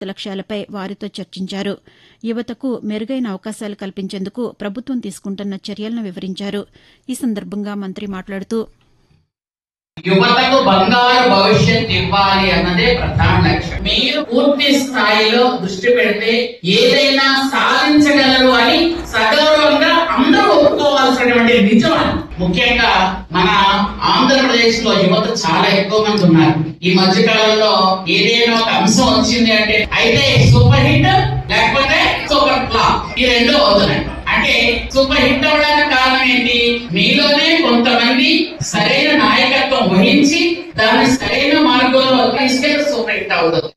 లక్ష్యాలపై వారితో చర్చించారు యువతకు మెరుగైన అవకాశాలు కల్పించేందుకు ప్రభుత్వం తీసుకుంటున్న చర్యలను వివరించారు ఈ సందర్భంగా మంత్రి మాట్లాడుతూ యువతకు బంగారు భవిష్యత్ ఇవ్వాలి అన్నదే ప్రధాన లక్ష్యం మీరు పూర్తి స్థాయిలో దృష్టి పెడితే ఏదైనా సాధించగలరు అని సగౌరవంగా అందరూ ఒప్పుకోవాల్సినటువంటి నిజం అది. ముఖ్యంగా మన ఆంధ్రప్రదేశ్ లో యువత చాలా ఎక్కువ మంది ఉన్నారు ఈ మధ్య కాలంలో ఏదైనా ఒక అంశం వచ్చింది అంటే అయితే సూపర్ హిట్ లేకపోతే సూపర్ ఫ్లాప్ ఈ రెండు అవుతున్నాయి అంటే సూపర్ హిట్ అవ్వడానికి కారణం ఏంటి మీలోనే కొంతమంది సరైన నాయకత్వం వహించి దాన్ని సరైన మార్గంలో తీసుకెళ్లి సూపర్ హిట్ అవుతుంది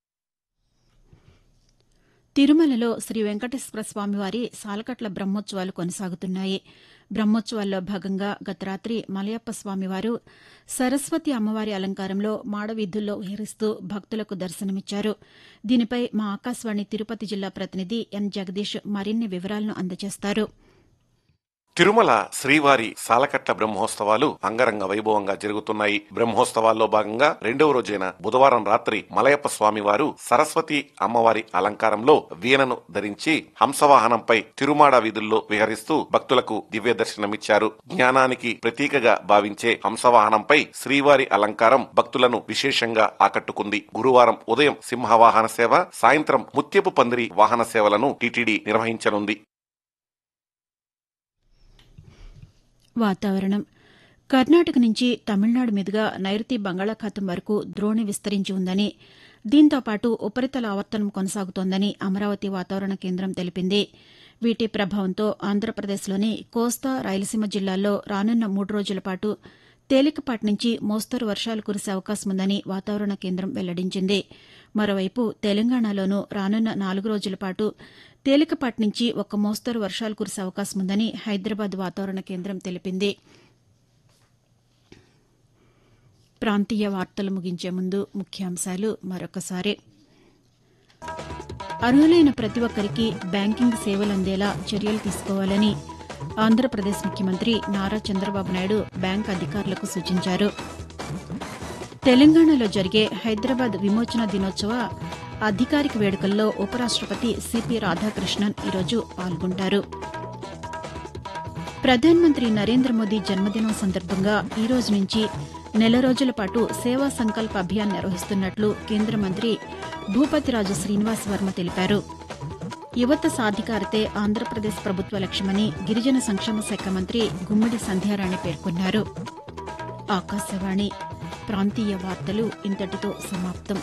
తిరుమలలో శ్రీ వెంకటేశ్వర స్వామివారి సాలకట్ల బ్రహ్మోత్సవాలు కొనసాగుతున్నాయి బ్రహ్మోత్సవాల్లో భాగంగా గత రాత్రి మలయప్ప స్వామివారు సరస్వతి అమ్మవారి అలంకారంలో మాడవీధుల్లో విహరిస్తూ భక్తులకు దర్శనమిచ్చారు దీనిపై మా ఆకాశవాణి తిరుపతి జిల్లా ప్రతినిధి ఎన్ జగదీష్ మరిన్ని వివరాలను అందజేస్తారు తిరుమల శ్రీవారి సాలకట్ల బ్రహ్మోత్సవాలు అంగరంగ వైభవంగా జరుగుతున్నాయి బ్రహ్మోత్సవాల్లో భాగంగా రెండవ రోజైన బుధవారం రాత్రి మలయప్ప స్వామివారు సరస్వతి అమ్మవారి అలంకారంలో వీణను ధరించి హంసవాహనంపై తిరుమాడ వీధుల్లో విహరిస్తూ భక్తులకు దివ్య దర్శనమిచ్చారు జ్ఞానానికి ప్రతీకగా భావించే హంసవాహనంపై శ్రీవారి అలంకారం భక్తులను విశేషంగా ఆకట్టుకుంది గురువారం ఉదయం సింహవాహన సేవ సాయంత్రం ముత్యపు పందిరి వాహన సేవలను టీటీడీ నిర్వహించనుంది వాతావరణం కర్ణాటక నుంచి తమిళనాడు మీదుగా నైరుతి బంగాళాఖాతం వరకు ద్రోణి విస్తరించి ఉందని దీంతో పాటు ఉపరితల ఆవర్తనం కొనసాగుతోందని అమరావతి వాతావరణ కేంద్రం తెలిపింది వీటి ప్రభావంతో ఆంధ్రప్రదేశ్లోని కోస్తా రాయలసీమ జిల్లాల్లో రానున్న మూడు రోజుల పాటు తేలికపాటి నుంచి మోస్తరు వర్షాలు కురిసే అవకాశం ఉందని వాతావరణ కేంద్రం వెల్లడించింది మరోవైపు తెలంగాణలోనూ రానున్న నాలుగు రోజుల పాటు తేలికపాటి నుంచి ఒక మోస్తరు వర్షాలు కురిసే అవకాశం ఉందని హైదరాబాద్ వాతావరణ కేంద్రం తెలిపింది ప్రాంతీయ వార్తలు ముగించే ముందు ముఖ్యాంశాలు మరొకసారి అర్హులైన ప్రతి ఒక్కరికి బ్యాంకింగ్ సేవలు అందేలా చర్యలు తీసుకోవాలని ఆంధ్రప్రదేశ్ ముఖ్యమంత్రి నారా చంద్రబాబు నాయుడు బ్యాంక్ అధికారులకు సూచించారు తెలంగాణలో జరిగే హైదరాబాద్ విమోచన దినోత్సవ అధికారిక వేడుకల్లో ఉపరాష్టపతి సిపి రాధాకృష్ణన్ ఈరోజు పాల్గొంటారు ప్రధానమంత్రి నరేంద్ర మోదీ జన్మదినం సందర్భంగా ఈ రోజు నుంచి నెల రోజుల పాటు సేవా సంకల్ప అభియాన్ నిర్వహిస్తున్నట్లు కేంద్ర మంత్రి భూపతిరాజు శ్రీనివాస్ వర్మ తెలిపారు యువత సాధికారతే ఆంధ్రప్రదేశ్ ప్రభుత్వ లక్ష్యమని గిరిజన సంక్షేమ శాఖ మంత్రి గుమ్మడి సంధ్యారాణి పేర్కొన్నారు ఆకాశవాణి ప్రాంతీయ వార్తలు ఇంతటితో సమాప్తం